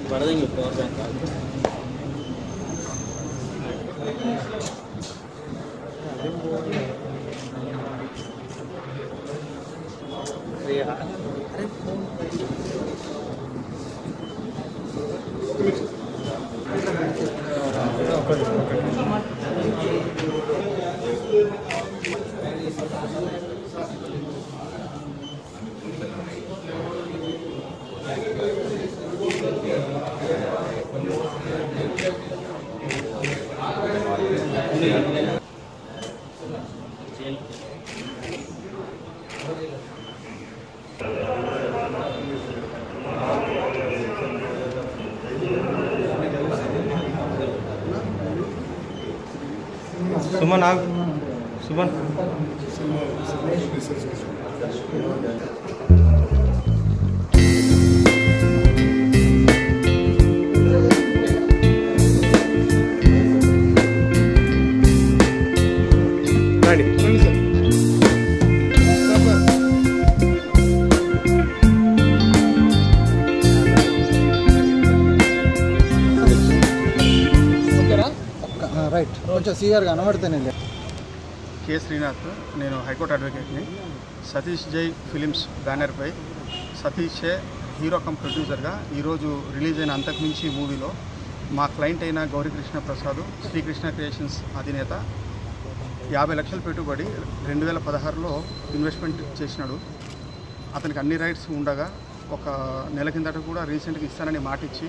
వరదంగి power bank కాదు సుమన్ ఆగు సుమన్ రండి రైట్ కొంచెం సీఆర్ కనబడితేనే కె శ్రీనాథ్ నేను హైకోర్టు అడ్వకేట్ని సతీష్ జై ఫిలిమ్స్ బ్యానర్పై సతీషే హీరో కమ్ ప్రొడ్యూసర్గా ఈరోజు రిలీజ్ అయిన అంతకుమించి మూవీలో మా క్లయింట్ అయిన గౌరీకృష్ణ ప్రసాద్ శ్రీకృష్ణ క్రియేషన్స్ అధినేత యాభై లక్షల పెట్టుబడి రెండు వేల పదహారులో ఇన్వెస్ట్మెంట్ చేసినాడు అతనికి అన్ని రైట్స్ ఉండగా ఒక నెల కిందట కూడా రీసెంట్గా ఇస్తానని మాట ఇచ్చి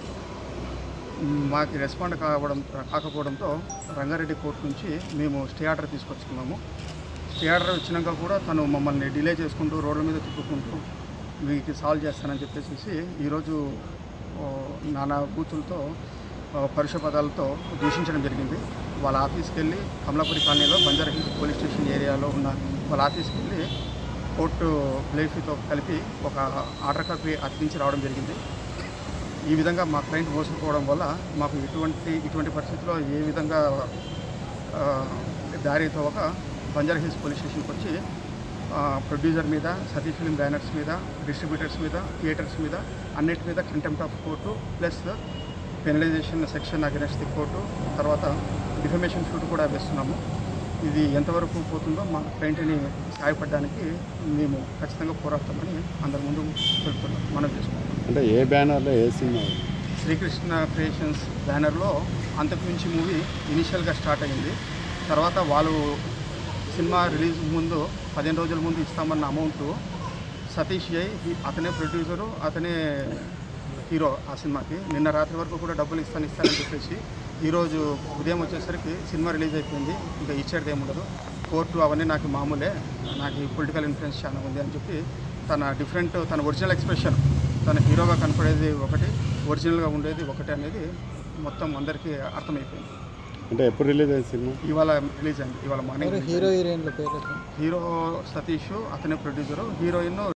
మాకు రెస్పాండ్ కావడం కాకపోవడంతో రంగారెడ్డి కోర్టు నుంచి మేము స్టే ఆర్డర్ తీసుకొచ్చుకున్నాము స్టే ఆర్డర్ వచ్చినాక కూడా తను మమ్మల్ని డిలే చేసుకుంటూ రోడ్ల మీద తిప్పుకుంటూ మీకు సాల్వ్ చేస్తానని చెప్పేసి ఈరోజు ఓ, నానా బూతులతో ఓ, పరుష పదాలతో దూషించడం జరిగింది వాళ్ళ ఆఫీస్కి వెళ్ళి కమలాపురి కాలనీలో బంజారా హిల్స్ పోలీస్ స్టేషన్ ఏరియాలో ఉన్న వాళ్ళ ఆఫీస్కి వెళ్ళి కోర్టు ప్లేఫీతో కలిపి ఒక ఆర్డర్ కాపీ అతికించి రావడం జరిగింది ఈ విధంగా మా క్లయింట్ మోసపోవడం వల్ల మాకు ఇటువంటి ఇటువంటి పరిస్థితుల్లో ఏ విధంగా ఆ, దారి తవ్వక బంజారా హిల్స్ పోలీస్ స్టేషన్కి వచ్చి ఆ, ప్రొడ్యూసర్ మీద సతీష్ ఫిలిం బ్యానర్స్ మీద డిస్ట్రిబ్యూటర్స్ మీద థియేటర్స్ మీద అన్నిటి మీద contempt of court plus penalization section against the court తర్వాత డిఫమేషన్ షూట్ కూడా వేస్తున్నాము ఇది ఎంతవరకు పోతుందో మా క్లయింట్ని సహాయపడడానికి మేము ఖచ్చితంగా పోరాడతామని అందరి ముందు చెప్తున్నాం మనం చేసుకుంటాం అంటే ఏ బ్యానర్లో ఏ సినిమా శ్రీకృష్ణ క్రియేషన్స్ బ్యానర్లో అంతకుమించి మూవీ ఇనిషియల్గా స్టార్ట్ అయింది తర్వాత వాళ్ళు సినిమా రిలీజ్ ముందు పదిహేను రోజుల ముందు ఇస్తామన్న అమౌంట్ సతీష్ జై హీ- అతనే ప్రొడ్యూసరు అతనే హీరో ఆ సినిమాకి నిన్న రాత్రి వరకు కూడా డబ్బులు ఇస్తాను ఇస్తానని చెప్పేసి ఈరోజు ఉదయం వచ్చేసరికి సినిమా రిలీజ్ అయిపోయింది ఇంకా ఇచ్చేది ఏముండదు కోర్టు అవన్నీ నాకు మామూలే నాకు పొలిటికల్ ఇన్ఫ్లుయెన్స్ చాలా ఉంది అని చెప్పి తన డిఫరెంట్ తన ఒరిజినల్ ఎక్స్ప్రెషన్ తన హీరోగా కనపడేది ఒకటి ఒరిజినల్గా ఉండేది ఒకటి అనేది మొత్తం అందరికీ అర్థమైపోయింది అంటే ఎప్పుడు రిలీజ్ అయ్యింది సినిమా ఇవాళ రిలీజ్ అయింది ఇవాళ మార్నింగ్ హీరో హీరోయిన్ల పేరు హీరో సతీష్ అతనే ప్రొడ్యూసరు హీరోయిన్